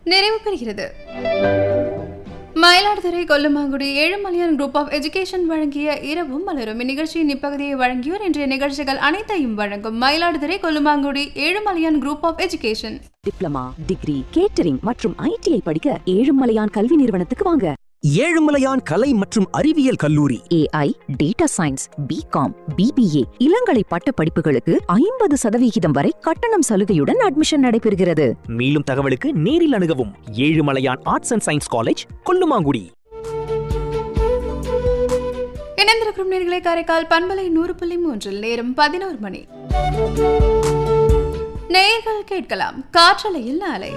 நிறைவு பெறுகிறது Mayiladuthurai Kollumangudi Ezhumalaiyan group of education வழங்கிய இரவும் மலரும் இந்நிகழ்ச்சியின் இப்பகுதியை வழங்கியோர் இன்றைய நிகழ்ச்சிகள் அனைத்தையும் வழங்கும் Mayiladuthurai Kollumangudi Ezhumalaiyan group of education diploma degree catering மற்றும் ஐடிஐ படிக்க ஏழுமலையான் கல்வி நிறுவனத்துக்கு வாங்க ஏழுமலையான் கலை மற்றும் அறிவியல் கல்லூரி AI data science B Com BBA இளங்கலை பட்ட படிப்புகளுக்கு ஐம்பது சதவிகிதம் வரை கட்டணம் சலுகையுடன் அட்மிஷன் நடைபெறுகிறது மேலும் தகவலுக்கு நேரில் அணுகவும் Ezhumalaiyan arts and science college Kollumangudi இணைந்திருக்கும் நேர்களை காரைக்கால் பண்பலை நூறு புள்ளி மூன்றில் நேரம் பதினோரு மணி நேயர்கள் கேட்கலாம் காற்றலையில் நாளை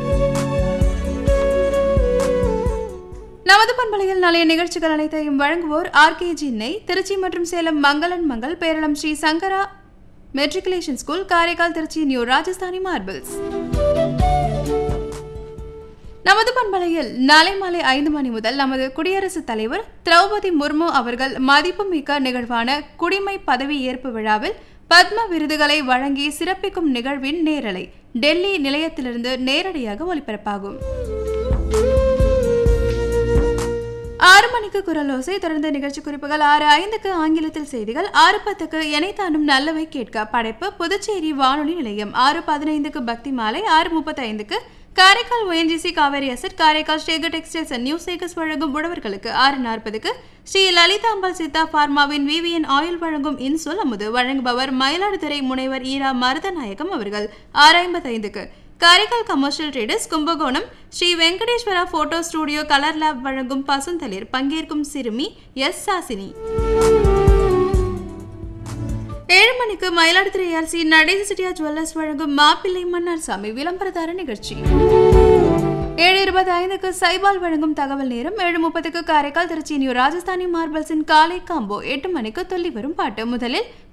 நமது பண்பலையில் நாளைய நிகழ்ச்சிகள் அனைத்தையும் வழங்குவோர் ஆர்கேஜி நெய் திருச்சி மற்றும் சேலம் மங்களன் மங்கள் Peralam Shri Sankara matriculation school Karaikal Trichy new Rajasthani marbles நமது பண்பலையில் நாளை மாலை ஐந்து மணி முதல் நமது குடியரசுத் தலைவர் திரௌபதி முர்மு அவர்கள் மதிப்புமிக்க நிகழ்வான குடிமை பதவி ஏற்பு விழாவில் பத்ம விருதுகளை வழங்கி சிறப்பிக்கும் நிகழ்வின் நேரலை டெல்லி நிலையத்திலிருந்து நேரடியாக ஒலிபரப்பாகும் ஆறு மணிக்கு குரலோசை தொடர்ந்து நிகழ்ச்சி குறிப்புகள் ஆறு ஐந்துக்கு ஆங்கிலத்தில் செய்திகள் ஆறு பத்துக்கு எனைத்தானும் நல்லவை கேட்க படைப்பு புதுச்சேரி வானொலி நிலையம் ஆறு பதினைந்துக்கு பக்தி மாலை ஆறு முப்பத்தைந்துக்கு காரைக்கால் ஒஎன்ஜிசி காவேரி அசட் காரைக்கால் ஸ்டேகர் டெக்ஸ்டைல்ஸ் அண்ட் நியூ சேகர்ஸ் வழங்கும் உழவர்களுக்கு ஆறு நாற்பதுக்கு ஸ்ரீ லலிதாம்பாள் சித்தா பார்மாவின் விவிஎன் ஆயில் வழங்கும் இன்சொல் அமுது வழங்குபவர் மயிலாடுதுறை முனைவர் ஈரா மருதநாயகம் அவர்கள் ஆறு ஐம்பத்தைந்துக்கு Karaikal commercial traders Kumbakonam Shri Venkateswara photo studio colour lab வழங்கும் பசுந்தளிர் பங்கேற்கும் சிறுமி எஸ் சாசினி ஏழு மணிக்கு மயிலாடுதுறை அரசி நடேச செட்டியார் ஜுவல்லர்ஸ் வழங்கும் மாப்பிள்ளை மன்னார் சாமி விளம்பரதார நிகழ்ச்சி ஏழு இருபத்தி ஐந்துக்கு சைபால் வழங்கும் தகவல் நேரம் ஏழு முப்பதுக்கு காரைக்கால் திருச்சி நியூ ராஜஸ்தானி மார்பல்ஸின் காலை காம்போ எட்டு மணிக்கு துள்ளி வரும் பாட்டு முதலில்